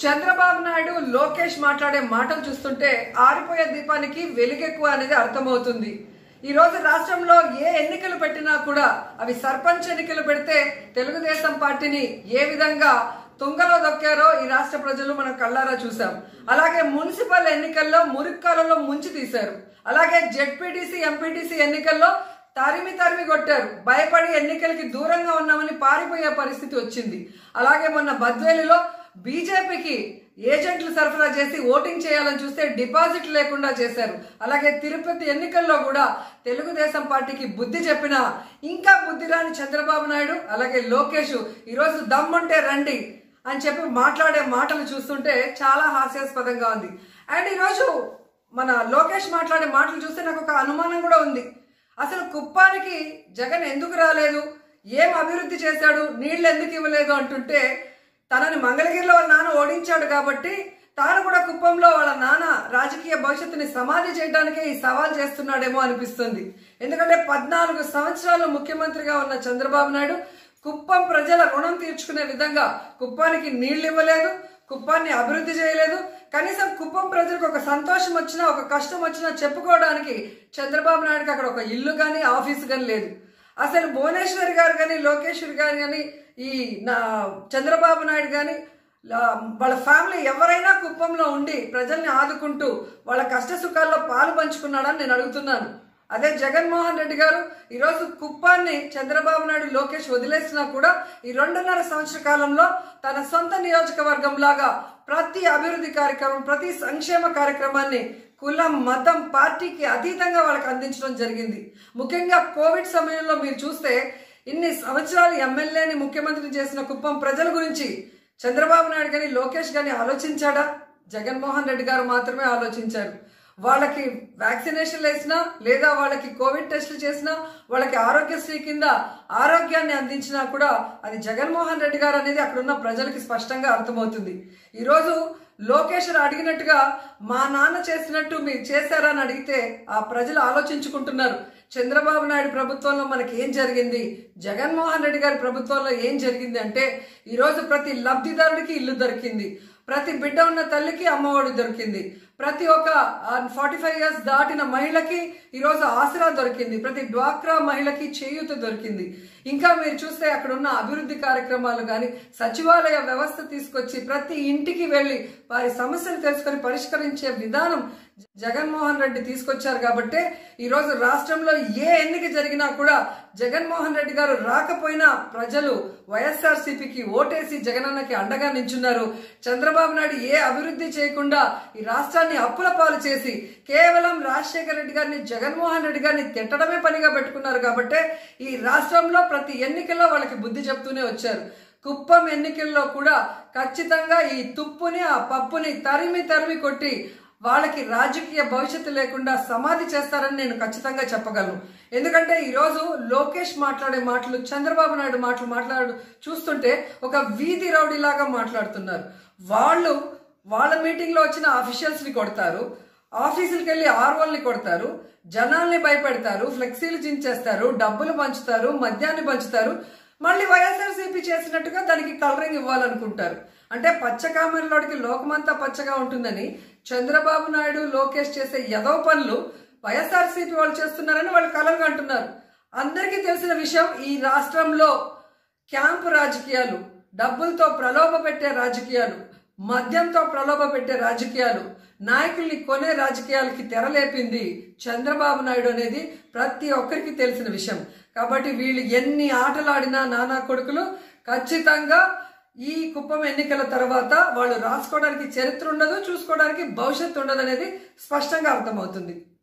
చంద్రబాబు నాయుడు లోకేష్ మాట్లాడే మాటలు చూస్తుంటే ఆరిపోయే దీపానికి వెలుగెక్కువ అనేది అర్థమవుతుంది ఈ రోజు రాష్ట్రంలో ఏ ఎన్నికలు పెట్టినా కూడా అవి సర్పంచ్ ఎన్నికలు పెడితే తెలుగుదేశం పార్టీని ఏ విధంగా తుంగలో దొక్కారో ఈ రాష్ట్ర ప్రజలు మనం కళ్ళారా చూసాం అలాగే మున్సిపల్ ఎన్నికల్లో మురిక్కాలలో ముంచి తీశారు అలాగే జెడ్పీటీసీ ఎంపీటీసీ ఎన్నికల్లో తరిమి తరిమి కొట్టారు భయపడి ఎన్నికలకి దూరంగా ఉన్నామని పారిపోయే పరిస్థితి వచ్చింది అలాగే మొన్న బద్వేలిలో బీజేపీకి ఏజెంట్లు సరఫరా చేసి ఓటింగ్ చేయాలని చూస్తే డిపాజిట్ లేకుండా చేశారు అలాగే తిరుపతి ఎన్నికల్లో కూడా తెలుగుదేశం పార్టీకి బుద్ధి చెప్పిన ఇంకా బుద్ధి రాని చంద్రబాబు నాయుడు అలాగే లోకేష్ ఈరోజు దమ్ముంటే రండి అని చెప్పి మాట్లాడే మాటలు చూస్తుంటే చాలా హాస్యాస్పదంగా ఉంది అండ్ ఈరోజు మన లోకేష్ మాట్లాడే మాటలు చూస్తే నాకు ఒక అనుమానం కూడా ఉంది అసలు కుప్పానికి జగన్ ఎందుకు రాలేదు ఏం అభివృద్ధి చేశాడు నీళ్లు ఎందుకు ఇవ్వలేదు అంటుంటే తనని మంగళగిరిలో వాళ్ళ నాన్న ఓడించాడు కాబట్టి తాను కూడా కుప్పంలో వాళ్ళ నాన్న రాజకీయ భవిష్యత్తుని సమాధి చేయడానికే ఈ సవాల్ చేస్తున్నాడేమో అనిపిస్తుంది ఎందుకంటే పద్నాలుగు సంవత్సరాలు ముఖ్యమంత్రిగా ఉన్న చంద్రబాబు నాయుడు కుప్పం ప్రజల రుణం తీర్చుకునే విధంగా కుప్పానికి నీళ్లు ఇవ్వలేదు కుప్పాన్ని అభివృద్ధి చేయలేదు కనీసం కుప్పం ప్రజలకు ఒక సంతోషం వచ్చినా ఒక కష్టం వచ్చినా చెప్పుకోవడానికి చంద్రబాబు నాయుడుకి అక్కడ ఒక ఇల్లు కానీ ఆఫీసు కానీ లేదు అసలు భువనేశ్వరి గారు కానీ లోకేశ్వరి గారు కానీ ఈ నా చంద్రబాబు నాయుడు కానీ లా- వాళ్ళ ఫ్యామిలీ ఎవరైనా కుప్పంలో ఉండి ప్రజల్ని ఆదుకుంటూ వాళ్ళ కష్ట సుఖాల్లో పాలు పంచుకున్నాడని నేను అడుగుతున్నాను అదే జగన్మోహన్ రెడ్డి గారు ఈరోజు కుప్పాన్ని చంద్రబాబు నాయుడు లోకేష్ వదిలేసినా కూడా ఈ రెండున్నర సంవత్సర కాలంలో తన సొంత నియోజకవర్గం లాగా ప్రతి అభివృద్ధి కార్యక్రమం ప్రతి సంక్షేమ కార్యక్రమాన్ని కులం మతం పార్టీకి అతీతంగా వాళ్ళకి అందించడం జరిగింది ముఖ్యంగా కోవిడ్ సమయంలో మీరు చూస్తే ఇన్ని సంవత్సరాలు ఎమ్మెల్యేని ముఖ్యమంత్రి చేసిన కుప్పం ప్రజల గురించి చంద్రబాబు నాయుడు కానీ లోకేష్ కానీ ఆలోచించాడా జగన్మోహన్ రెడ్డి గారు మాత్రమే ఆలోచించారు వాళ్ళకి వ్యాక్సినేషన్ వేసినా లేదా వాళ్ళకి కోవిడ్ టెస్టులు చేసినా వాళ్ళకి ఆరోగ్యశ్రీ కింద ఆరోగ్యాన్ని అందించినా కూడా అది జగన్మోహన్ రెడ్డి గారు అనేది అక్కడ ఉన్న ప్రజలకి స్పష్టంగా అర్థమవుతుంది ఈరోజు లోకేష్ అడిగినట్టుగా మా నాన్న చేసినట్టు మీరు చేశారా అని అడిగితే ఆ ప్రజలు ఆలోచించుకుంటున్నారు చంద్రబాబు నాయుడు ప్రభుత్వంలో మనకి ఏం జరిగింది జగన్మోహన్ రెడ్డి గారి ప్రభుత్వంలో ఏం జరిగింది అంటే ఈరోజు ప్రతి లబ్ధిదారుడికి ఇల్లు దొరికింది ప్రతి బిడ్డ ఉన్న తల్లికి అమ్మఒడి దొరికింది ప్రతి ఒక్క ఫార్టీ ఫైవ్ ఇయర్స్ దాటిన మహిళకి ఈరోజు ఆసరా దొరికింది ప్రతి డ్వాక్రా మహిళకి చేయూత దొరికింది ఇంకా మీరు చూస్తే అక్కడ ఉన్న అభివృద్ధి కార్యక్రమాలు కానీ సచివాలయ వ్యవస్థ తీసుకొచ్చి ప్రతి ఇంటికి వెళ్ళి వారి సమస్యలు తెలుసుకొని పరిష్కరించే విధానం జగన్మోహన్ రెడ్డి తీసుకొచ్చారు కాబట్టి ఈ రోజు రాష్ట్రంలో ఏ ఎన్నిక జరిగినా కూడా జగన్మోహన్ రెడ్డి గారు రాకపోయినా ప్రజలు వైఎస్ఆర్ సిపికి ఓటేసి జగనన్నకి అండగా నించున్నారు చంద్రబాబు నాయుడు ఏ అభివృద్ధి చేయకుండా ఈ రాష్ట్రాన్ని అప్పుల పాలు చేసి కేవలం రాజశేఖర రెడ్డి గారిని జగన్మోహన్ రెడ్డి గారిని తిట్టడమే పనిగా పెట్టుకున్నారు కాబట్టి ఈ రాష్ట్రంలో ప్రతి ఎన్నికల్లో వాళ్ళకి బుద్ధి చెప్తూనే వచ్చారు కుప్పం ఎన్నికల్లో కూడా ఖచ్చితంగా ఈ తుప్పుని ఆ పప్పుని తరిమి తరిమి కొట్టి వాళ్ళకి రాజకీయ భవిష్యత్తు లేకుండా సమాధి చేస్తారని నేను ఖచ్చితంగా చెప్పగలను ఎందుకంటే ఈరోజు లోకేష్ మాట్లాడే మాటలు చంద్రబాబు నాయుడు మాటలు మాట్లాడు చూస్తుంటే ఒక వీధి రౌడీలాగా మాట్లాడుతున్నారు వాళ్ళు వాళ్ళ మీటింగ్లో వచ్చిన అఫీషియల్స్ని కొడతారు ఆఫీసులకు వెళ్ళి ఆర్వోల్ని కొడతారు జనాల్ని భయపెడతారు ఫ్లెక్సీలు చించేస్తారు డబ్బులు పంచుతారు మద్యాన్ని పంచుతారు మళ్ళీ వైఎస్ఆర్సీపీ చేసినట్టుగా దానికి కలరింగ్ ఇవ్వాలనుకుంటారు అంటే పచ్చ కామెరలోడికి లోకమంతా పచ్చగా ఉంటుందని చంద్రబాబు నాయుడు లోకేష్ చేసే యదవ పనులు వైఎస్ఆర్సీపీ వాళ్ళు చేస్తున్నారని వాళ్ళు కలలు అంటున్నారు అందరికీ తెలిసిన విషయం ఈ రాష్ట్రంలో క్యాంపు రాజకీయాలు డబ్బులతో ప్రలోభ పెట్టే రాజకీయాలు మద్యంతో ప్రలోభ పెట్టే రాజకీయాలు నాయకుల్ని కొనే రాజకీయాలకి తెరలేపింది చంద్రబాబు నాయుడు అనేది ప్రతి ఒక్కరికి తెలిసిన విషయం కాబట్టి వీళ్ళు ఎన్ని ఆటలు ఆడినా నానా కొడుకులు ఖచ్చితంగా ఈ కుప్పం ఎన్నికల తర్వాత వాళ్ళు రాసుకోవడానికి చరిత్ర ఉండదు చూసుకోవడానికి భవిష్యత్తు ఉండదు అనేది స్పష్టంగా అర్థమవుతుంది